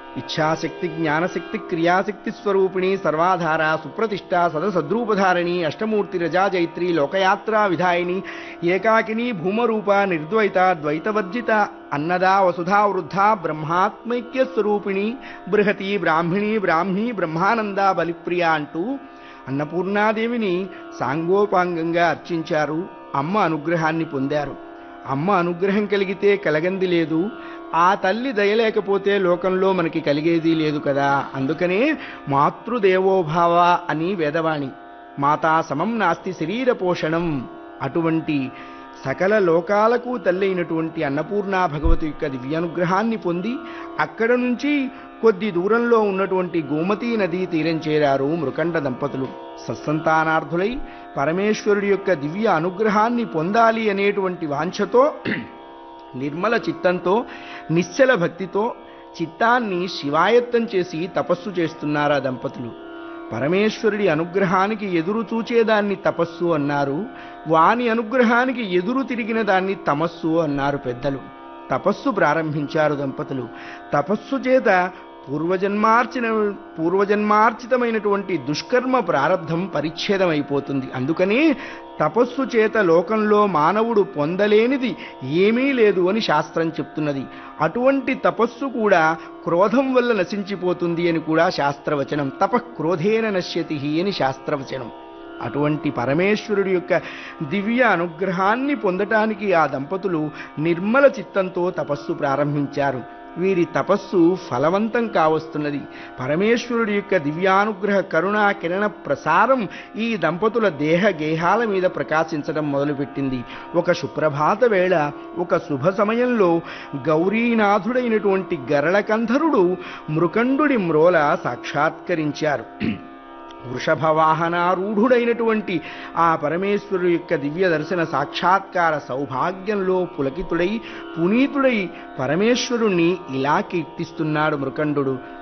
ఇచ్ఛాశక్తి జ్ఞానశక్తి క్రియాశక్తి స్వరూపిణి సర్వాధార సుప్రతిష్ట సదసద్రూపధారిణి అష్టమూర్తి రజా జైత్రి లోకయాత్రా విధాయిని ఏకాకిని భూమరూప నిర్ద్వైత ద్వైతవర్జిత అన్నదా వసుధా వృద్ధ బ్రహ్మాత్మైక్య స్వరూపిణి బృహతి బ్రాహ్మిణి బ్రాహ్మీ బ్రహ్మానంద బలిప్రియ అంటూ అన్నపూర్ణాదేవిని సాంగోపాంగంగా అర్చించారు అమ్మ అనుగ్రహాన్ని పొందారు అమ్మ అనుగ్రహం కలిగితే కలగంది లేదు ఆ తల్లి దయలేకపోతే లోకంలో మనకి కలిగేది లేదు కదా అందుకనే మాతృదేవోభావ అని వేదవాణి మాతా సమం నాస్తి శరీర పోషణం అటువంటి సకల లోకాలకు తల్లైనటువంటి అన్నపూర్ణా భగవతి యొక్క దివ్యానుగ్రహాన్ని పొంది అక్కడ నుంచి కొద్ది దూరంలో ఉన్నటువంటి గోమతీ నదీ తీరం చేరారు మృకండ దంపతులు సత్సంతానార్థులై పరమేశ్వరుడి యొక్క దివ్య అనుగ్రహాన్ని పొందాలి అనేటువంటి వాంఛతో నిర్మల చిత్తంతో నిశ్చల భక్తితో చిత్తాన్ని శివాయత్తం చేసి తపస్సు చేస్తున్నారా దంపతులు పరమేశ్వరుడి అనుగ్రహానికి ఎదురు చూచేదాన్ని తపస్సు అన్నారు వాని అనుగ్రహానికి ఎదురు తిరిగిన దాన్ని తమస్సు అన్నారు పెద్దలు తపస్సు ప్రారంభించారు దంపతులు తపస్సు చేత పూర్వజన్మార్చిన పూర్వజన్మార్చితమైనటువంటి దుష్కర్మ ప్రారంధం పరిచ్ఛేదమైపోతుంది అందుకని తపస్సు చేత లోకంలో మానవుడు పొందలేనిది ఏమీ లేదు అని శాస్త్రం చెప్తున్నది అటువంటి తపస్సు కూడా క్రోధం వల్ల నశించిపోతుంది అని కూడా శాస్త్రవచనం తప క్రోధేన నశ్యతి అని శాస్త్రవచనం అటువంటి పరమేశ్వరుడి యొక్క దివ్య అనుగ్రహాన్ని పొందటానికి ఆ దంపతులు నిర్మల చిత్తంతో తపస్సు ప్రారంభించారు వీరి తపస్సు ఫలవంతం కావస్తున్నది పరమేశ్వరుడి యొక్క దివ్యానుగ్రహ కరుణా కిరణ ప్రసారం ఈ దంపతుల దేహ గేహాల మీద ప్రకాశించడం మొదలుపెట్టింది ఒక సుప్రభాత వేళ ఒక శుభ సమయంలో గౌరీనాథుడైనటువంటి గరళకంధరుడు మృకండుడి మ్రోల సాక్షాత్కరించారు వృషభవాహనారూఢుడైనటువంటి ఆ పరమేశ్వరుడు యొక్క దివ్య దర్శన సాక్షాత్కార సౌభాగ్యంలో పులకితుడై పునీతుడై పరమేశ్వరుణ్ణి ఇలా కీర్తిస్తున్నాడు మృకండు